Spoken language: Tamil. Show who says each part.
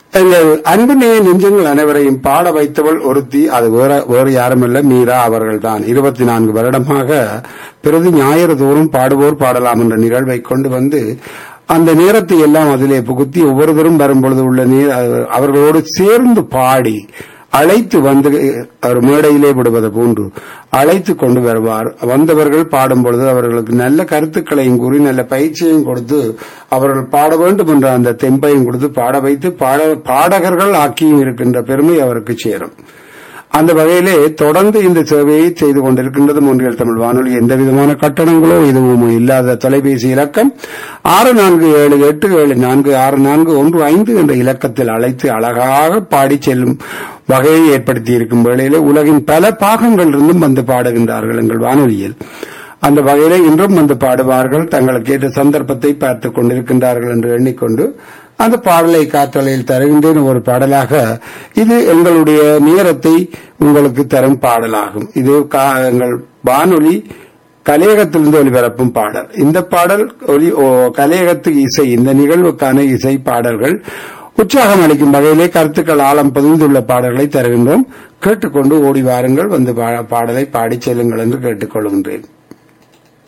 Speaker 1: எங்கள் அன்புநேய நெஞ்சங்கள் அனைவரையும் பாட வைத்தவள் ஒருத்தி அது வேற வேறு யாருமல்ல மீரா அவர்கள்தான் இருபத்தி நான்கு வருடமாக பிரதி ஞாயிறு தோறும் பாடுவோர் பாடலாம் என்ற நிகழ்வை கொண்டு வந்து அந்த நேரத்தை எல்லாம் அதிலே புகுத்தி ஒவ்வொருவரும் வரும்பொழுது உள்ள நீர் அவர்களோடு சேர்ந்து பாடி அழைத்து வந்து அவர் மேடையிலே விடுவது போன்று அழைத்து கொண்டு வருவார் வந்தவர்கள் பாடும் பொழுது அவர்களுக்கு நல்ல கருத்துக்களையும் கூறி நல்ல பயிற்சியையும் கொடுத்து அவர்கள் பாட வேண்டும் என்ற அந்த தெம்பையும் கொடுத்து பாட வைத்து பாட பாடகர்கள் ஆக்கியும் இருக்கின்ற பெருமை அவருக்கு சேரும் அந்த வகையிலே தொடர்ந்து இந்த சேவையை செய்து கொண்டிருக்கின்றது ஒன்றியல் தமிழ் வானொலி எந்த விதமான கட்டணங்களோ எதுவும் இல்லாத தொலைபேசி இலக்கம் ஆறு நான்கு ஏழு எட்டு ஏழு நான்கு ஆறு நான்கு ஒன்று ஐந்து என்ற இலக்கத்தில் அழைத்து அழகாக பாடி செல்லும் வகையை ஏற்படுத்தி இருக்கும் வேளையிலே உலகின் பல பாகங்களிலிருந்தும் வந்து பாடுகின்றார்கள் எங்கள் வானொலியில் அந்த வகையிலே இன்றும் வந்து பாடுவார்கள் தங்களுக்கு ஏற்ற சந்தர்ப்பத்தை பார்த்துக் கொண்டிருக்கின்றார்கள் என்று எண்ணிக்கொண்டு அந்த பாடலை காற்றலையில் தருகின்றேன் ஒரு பாடலாக இது எங்களுடைய நேரத்தை உங்களுக்கு தரும் பாடலாகும் இது எங்கள் வானொலி கலையகத்திலிருந்து ஒலிபரப்பும் பாடல் இந்த பாடல் ஒலி கலையகத்து இசை இந்த நிகழ்வுக்கான இசை பாடல்கள் உற்சாகம் அளிக்கும் வகையிலே கருத்துக்கள் ஆழம் பதிந்துள்ள பாடல்களை தருகின்றோம் கேட்டுக்கொண்டு ஓடி வாருங்கள் வந்து பாடலை பாடிச் செல்லுங்கள் என்று கேட்டுக்கொள்கின்றேன்